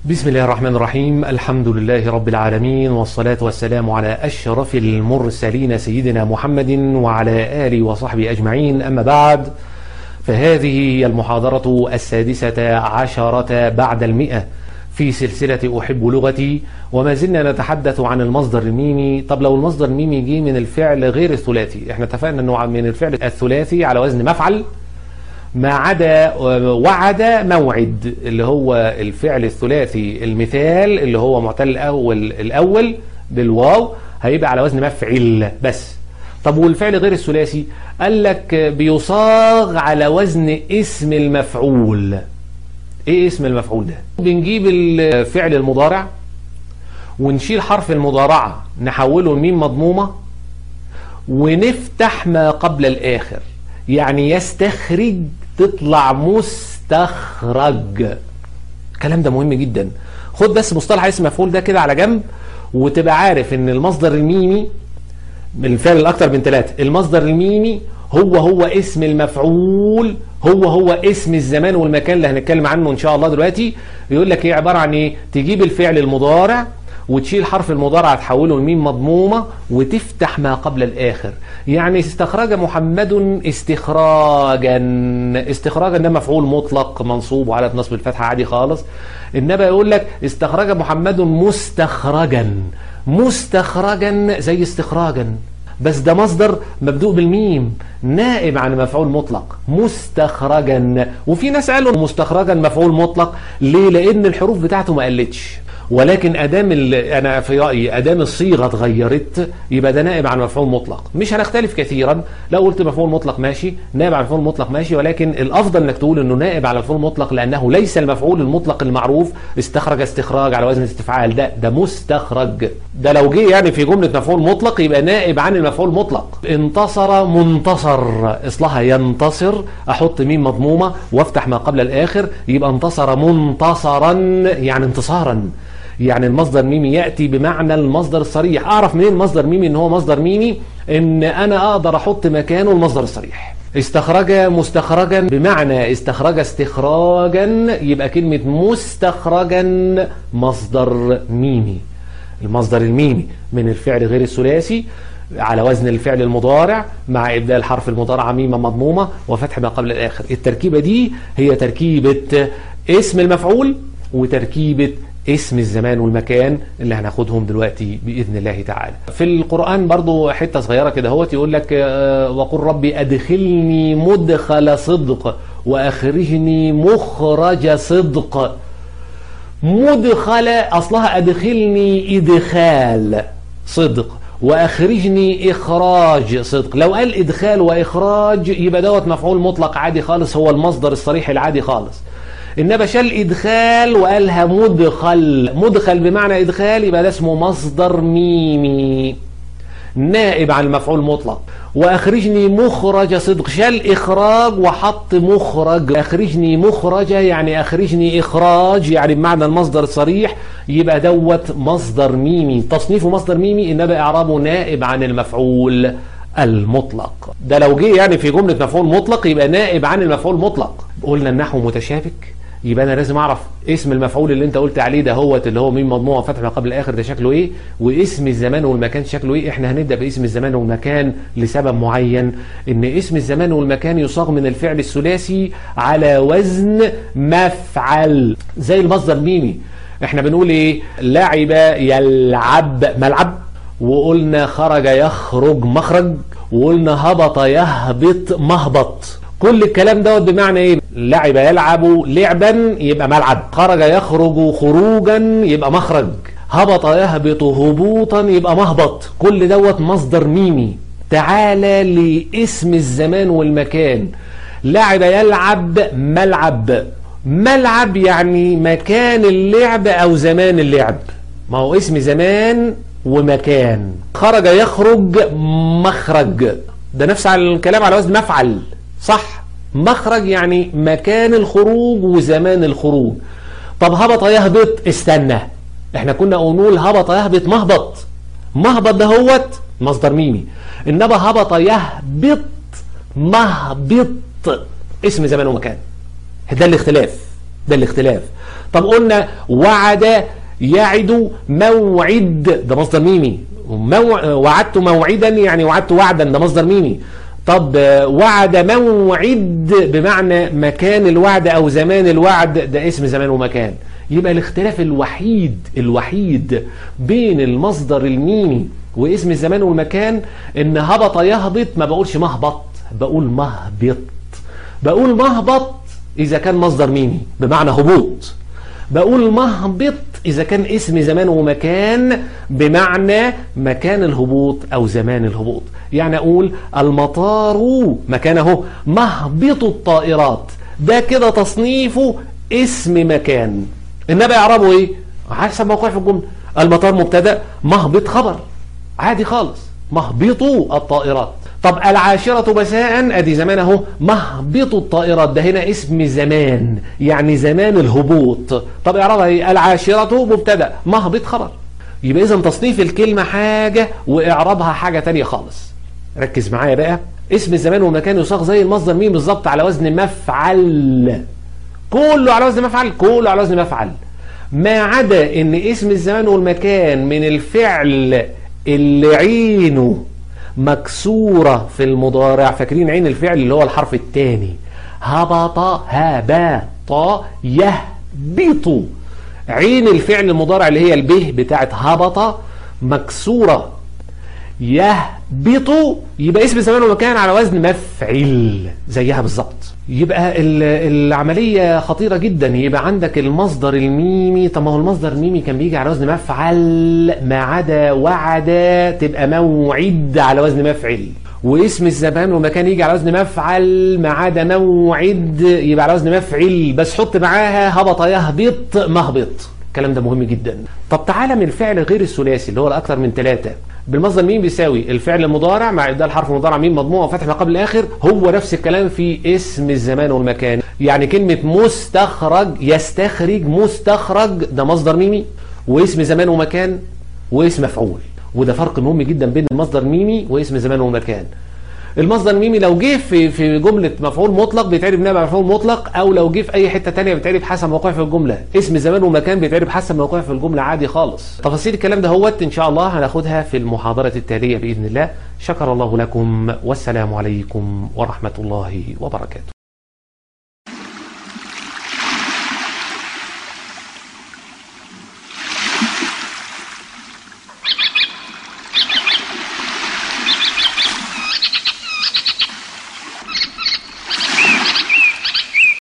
بسم الله الرحمن الرحيم الحمد لله رب العالمين والصلاة والسلام على أشرف المرسلين سيدنا محمد وعلى آله وصحبه أجمعين أما بعد فهذه هي المحاضرة السادسة عشرة بعد المئة في سلسلة أحب لغتي وما زلنا نتحدث عن المصدر الميمي طب لو المصدر الميمي جه من الفعل غير الثلاثي احنا اتفقنا انه من الفعل الثلاثي على وزن مفعل ما عدا وعد موعد اللي هو الفعل الثلاثي المثال اللي هو معتل الأول الأول بالواو هيبقى على وزن مفعل بس طب والفعل غير الثلاثي قال لك بيصاغ على وزن اسم المفعول ايه اسم المفعول ده بنجيب الفعل المضارع ونشيل حرف المضارعة نحوله لميم مضمومة ونفتح ما قبل الآخر يعني يستخرج تطلع مستخرج الكلام ده مهم جدا خد بس مصطلح اسم مفعول ده كده على جنب وتبقى عارف ان المصدر الميمي من الفعل الاكثر من ثلاثة المصدر الميمي هو هو اسم المفعول هو هو اسم الزمان والمكان اللي هنتكلم عنه ان شاء الله دلوقتي يقول لك ايه عبارة عن ايه تجيب الفعل المضارع وتشيل حرف المضارع تحوله لميم مضمومة وتفتح ما قبل الآخر يعني استخرج محمد استخراجا استخراجا ده مفعول مطلق منصوب وعلى نصب الفتحة عادي خالص إنما يقول لك استخرج محمد مستخرجا مستخرجا زي استخراجا بس ده مصدر مبدوء بالميم نائب عن مفعول مطلق مستخرجا وفي ناس قالوا مستخرجا مفعول مطلق ليه لان الحروف بتاعته ما قلتش ولكن ادام انا في رايي ادام الصيغه اتغيرت يبقى ده نائب عن مفعول مطلق مش هنختلف كثيرا لو قلت مفعول مطلق ماشي نائب عن مفعول مطلق ماشي ولكن الافضل انك تقول انه نائب على مفعول مطلق لانه ليس المفعول المطلق المعروف استخرج استخراج على وزن استفعال ده ده مستخرج ده لو جه يعني في جمله مفعول مطلق يبقى نائب عن المفعول مطلق انتصر منتصر اصلها ينتصر احط ميم مضمومه وافتح ما قبل الاخر يبقى انتصر منتصرا يعني انتصارا يعني المصدر ميمي يأتي بمعنى المصدر الصريح أعرف منين مصدر ميمي إن هو مصدر ميمي إن أنا أقدر أحط مكانه المصدر الصريح استخرج مستخرجا بمعنى استخرج استخراجا يبقى كلمة مستخرجا مصدر ميمي المصدر الميمي من الفعل غير الثلاثي على وزن الفعل المضارع مع إبدال حرف المضارع ميمة مضمومة وفتح ما قبل الآخر التركيبة دي هي تركيبة اسم المفعول وتركيبة اسم الزمان والمكان اللي هناخدهم دلوقتي بإذن الله تعالى في القرآن برضو حتة صغيرة كده هوت يقول لك وقل ربي أدخلني مدخل صدق وأخرجني مخرج صدق مدخل أصلها أدخلني إدخال صدق واخرجني اخراج صدق لو قال ادخال واخراج يبقى دوت مفعول مطلق عادي خالص هو المصدر الصريح العادي خالص انما شال ادخال وقالها مدخل مدخل بمعنى ادخال يبقى ده اسمه مصدر ميمي نائب عن المفعول مطلق واخرجني مخرج صدق شال اخراج وحط مخرج اخرجني مخرجة يعني اخرجني اخراج يعني بمعنى المصدر الصريح يبقى دوت مصدر ميمي تصنيفه مصدر ميمي انما اعرابه نائب عن المفعول المطلق ده لو جه يعني في جملة مفعول مطلق يبقى نائب عن المفعول مطلق قلنا النحو متشابك يبقى انا لازم اعرف اسم المفعول اللي انت قلت عليه ده هوت اللي هو ميم مضموعه فتح ما قبل الاخر ده شكله ايه واسم الزمان والمكان شكله ايه احنا هنبدا باسم الزمان والمكان لسبب معين ان اسم الزمان والمكان يصاغ من الفعل الثلاثي على وزن مفعل زي المصدر ميمي احنا بنقول ايه لعب يلعب ملعب وقلنا خرج يخرج مخرج وقلنا هبط يهبط مهبط كل الكلام دوت بمعنى ايه لعب يلعب لعبا يبقى ملعب خرج يخرج خروجا يبقى مخرج هبط يهبط هبوطا يبقى مهبط كل دوت مصدر ميمي تعالى لاسم الزمان والمكان لعب يلعب ملعب ملعب يعني مكان اللعب او زمان اللعب ما هو اسم زمان ومكان خرج يخرج مخرج ده نفس على الكلام على وزن مفعل صح مخرج يعني مكان الخروج وزمان الخروج طب هبط يهبط استنى احنا كنا نقول هبط يهبط مهبط مهبط ده هوت مصدر ميمي انما هبط يهبط مهبط اسم زمان ومكان ده الاختلاف ده الاختلاف طب قلنا وعد يعد موعد ده مصدر ميمي مو... وعدت موعدا يعني وعدت وعدا ده مصدر ميمي طب وعد موعد بمعنى مكان الوعد او زمان الوعد ده اسم زمان ومكان يبقى الاختلاف الوحيد الوحيد بين المصدر الميمي واسم الزمان والمكان ان هبط يهبط ما بقولش مهبط بقول مهبط بقول مهبط اذا كان مصدر ميمي بمعنى هبوط بقول مهبط إذا كان اسم زمان ومكان بمعنى مكان الهبوط أو زمان الهبوط يعني أقول المطار مكانه مهبط الطائرات ده كده تصنيفه اسم مكان النبي يعربه ايه حسب موقع في الجملة المطار مبتدا مهبط خبر عادي خالص مهبطوا الطائرات طب العاشرة مساء ادي زمان اهو مهبط الطائرات ده هنا اسم زمان يعني زمان الهبوط طب اعرضها ايه العاشرة مبتدا مهبط خبر يبقى اذا تصنيف الكلمة حاجة واعرابها حاجة تانية خالص ركز معايا بقى اسم الزمان والمكان يصاغ زي المصدر مين بالظبط على وزن مفعل كله على وزن مفعل كله على وزن مفعل ما عدا ان اسم الزمان والمكان من الفعل اللي عينه مكسورة في المضارع فاكرين عين الفعل اللي هو الحرف الثاني هبط هبط يهبط عين الفعل المضارع اللي هي البه بتاعت هبط مكسورة يهبط يبقى اسم الزمان والمكان على وزن مفعل زيها بالظبط يبقى العملية خطيرة جدا يبقى عندك المصدر الميمي طب ما هو المصدر الميمي كان بيجي على وزن مفعل ما عدا وعد تبقى موعد على وزن مفعل واسم الزمان والمكان يجي على وزن مفعل ما عدا موعد يبقى على وزن مفعل بس حط معاها هبط يهبط مهبط الكلام ده مهم جدا طب تعالى من الفعل غير الثلاثي اللي هو الاكثر من ثلاثة بالمصدر مين بيساوي الفعل المضارع مع ابدال حرف مضارع مين مضموع وفتح ما قبل الاخر هو نفس الكلام في اسم الزمان والمكان يعني كلمة مستخرج يستخرج مستخرج ده مصدر ميمي واسم زمان ومكان واسم مفعول وده فرق مهم جدا بين المصدر ميمي واسم زمان ومكان المصدر الميمي لو جه في في جمله مفعول مطلق بيتعرف نائب مفعول مطلق او لو جه في اي حته ثانيه بيتعرف حسب موقعه في الجمله اسم زمان ومكان بيتعرف حسب موقعه في الجمله عادي خالص تفاصيل الكلام ده هوت ان شاء الله هناخدها في المحاضره التاليه باذن الله شكر الله لكم والسلام عليكم ورحمه الله وبركاته